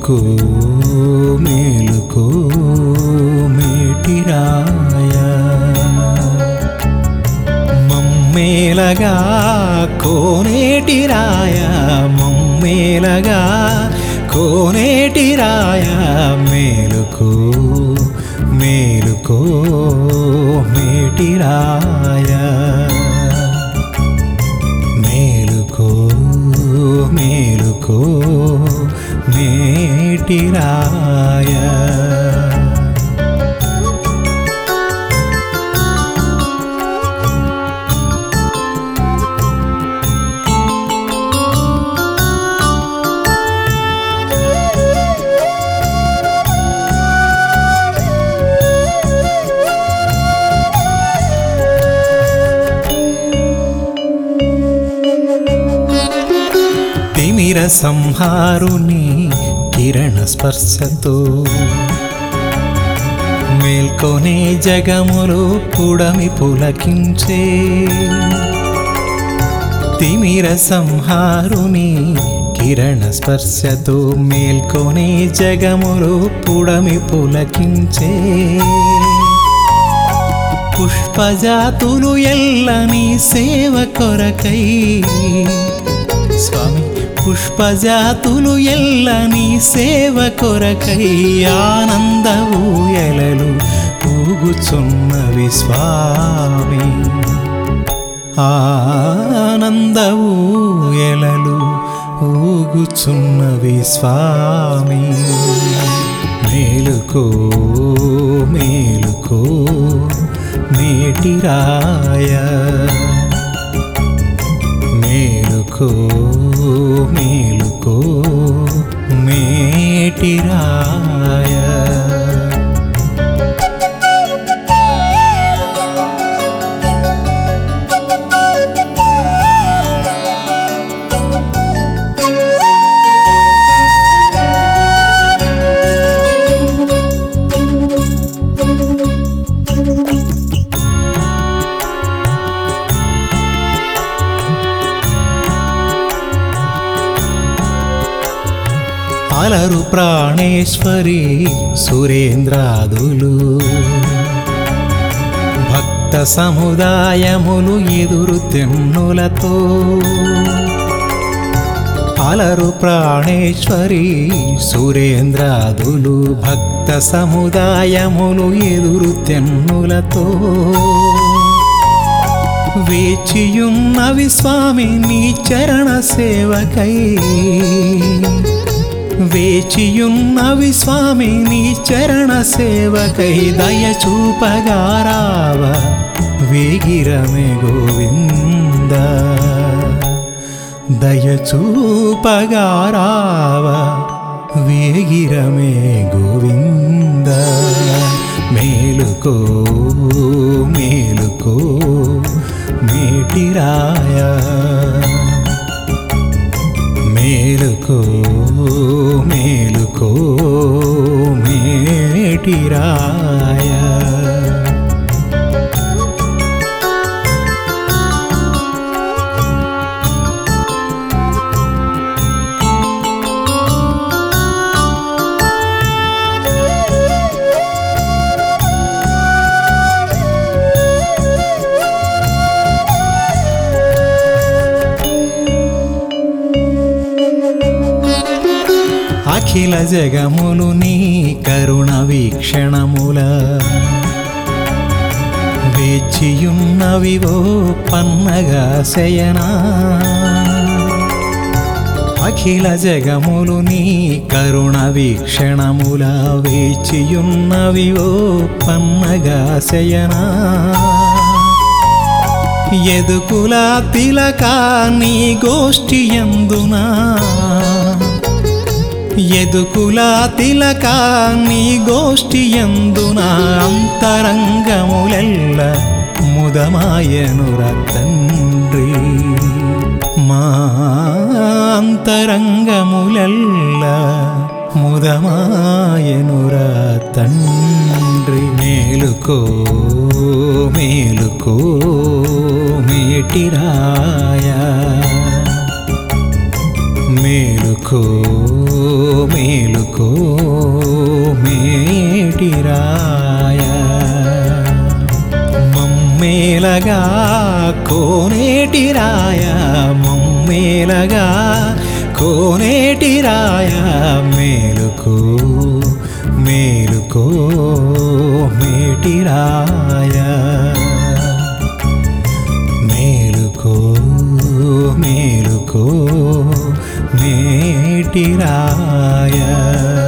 మేలుకో మేలుకో మేటిరాయ మమ్మేలగా కోనేటిరాయ మమ్మేలగా కోనేటిరాయ మేలుకో మేలుకో మేటిరాయ మేలుకో మేలుకో మేటిరాయ తిమిర సంహారుని కిరణ స్పర్శతో మేల్కొనే జగములు పుడమి పులకించే తిమిర సంహారుని కిరణ స్పర్శతో మేల్కొనే జగములు పుడమి పులకించే పుష్పజాతులు ఎల్లని సేవ కొరకై స్వామి పుష్పజాతులు ఎల్లని సేవ కొరకై ఆనంద ఊయలలు ఊగుచున్నవి స్వామి ఆనంద ఊయలలు ఊగుచున్నవి స్వామి మేలుకో మేలుకో మేటిరాయ మేలుకో మేలుకో మేటిరాయ అలరు ప్రాణేశ్వరి సురేంద్రాదులు భక్త సముదాయములు ఎదురు తెన్నులతో అలరు ప్రాణేశ్వరి సురేంద్రాదులు భక్త సముదాయములు ఎదురు తెన్నులతో వేచియున్నవి స్వామి నీ చరణ సేవకై వేచియున్నవి స్వామి నీ చరణ సేవకై దయ చూపగారావ వేగిరమే గోవింద దయ చూపగారావ వేగిరమే గోవింద మేలుకో మేలుకో మేటిరాయ మేలుకో మేలుకో మేటిరాయ అఖిల జగములు నీ కరుణ వీక్షణముల వేచియున్నవివో పన్నగా శయనా అఖిల జగములు నీ కరుణ వీక్షణముల వేచియున్నవివో పన్నగా శయనా ఎదుకుల తిలక నీ గోష్ఠి ఎందునా ఎదుకుల తిలక నీ గోష్ఠి ఎందున అంతరంగములెల్ల ముదమాయనుర తండ్రి మా అంతరంగములెల్ల ముదమాయనుర తండ్రి మేలుకో మేలుకో మేటిరాయ మేలుకో మేలుకో మేలుకో మేలుకో మేటిరాయ మేలుకో మేలుకో మేటిరాయ